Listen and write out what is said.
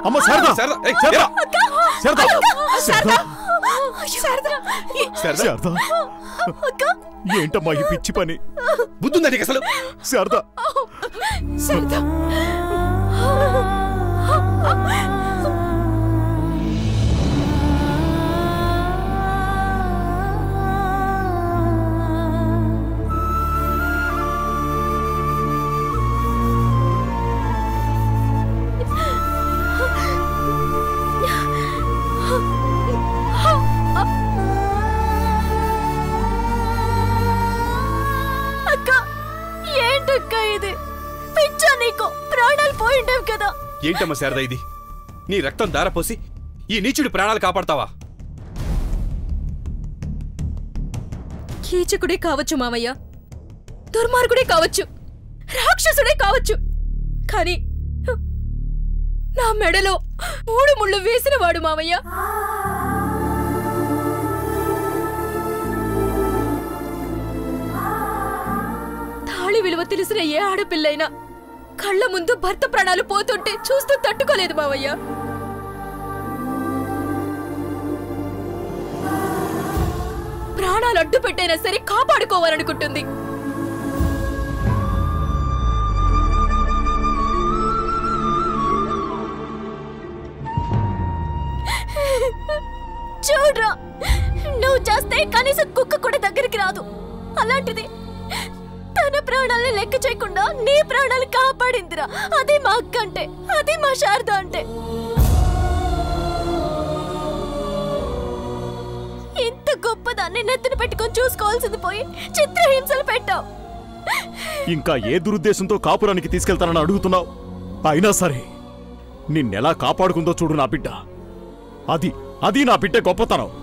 అమ్మ శారదా శారదా, ఏయ్, శారదా శారదా. శారదా శారదా శారదా శారదా ఏంటమ్మా ఈ పిచ్చి పని బుద్ధుందా నీకు అసలు శారదా శారదా అక్క ఏంటక్క ఇది పిచ్చా నీకు ప్రాణాలు పోయిండేవి కదా ఏంటమ్మా శారదా ఇది నీ రక్తం దారపోసి ఈ నీచుడి ప్రాణాలు కాపాడతావా కీచకుడే కావచ్చు మావయ్య దుర్మార్గుడే కావచ్చు రాక్షసుడే కావచ్చు కానీ నా మెడలో మూడు ముళ్ళు వేసినవాడు మావయ్య తాళి విలువ తెలిసిన ఏ ఆడపిల్లైనా కళ్ళ ముందు భర్త ప్రాణాలు పోతుంటే చూస్తూ తట్టుకోలేదు మావయ్య ప్రాణాలు అడ్డు పెట్టైనా సరే కాపాడుకోవాలనుకుంటుంది చూడ్రా నువ్వు చేస్తే కనీసం కుక్క కూడా దగ్గరికి రాదు అలాంటిది తన ప్రాణాలను లెక్క చేయకుండా నీ ప్రాణాలు కాపాడిందిరా అదే మా అక్క అంటే అదే మా శారద అంటే ఇంత గొప్పదాన్ని నెత్తిన పెట్టుకొని చూసుకోవాల్సింది పోయి చిత్రహింసలు పెట్టావు ఇంకా ఏ దురుద్దేశంతో కాపురానికి తీసుకెళ్తానని అడుగుతున్నావు అయినా సరే నిన్నెలా కాపాడుకుందో చూడు నా బిడ్డ అది అది నా బిడ్డ గొప్పతనం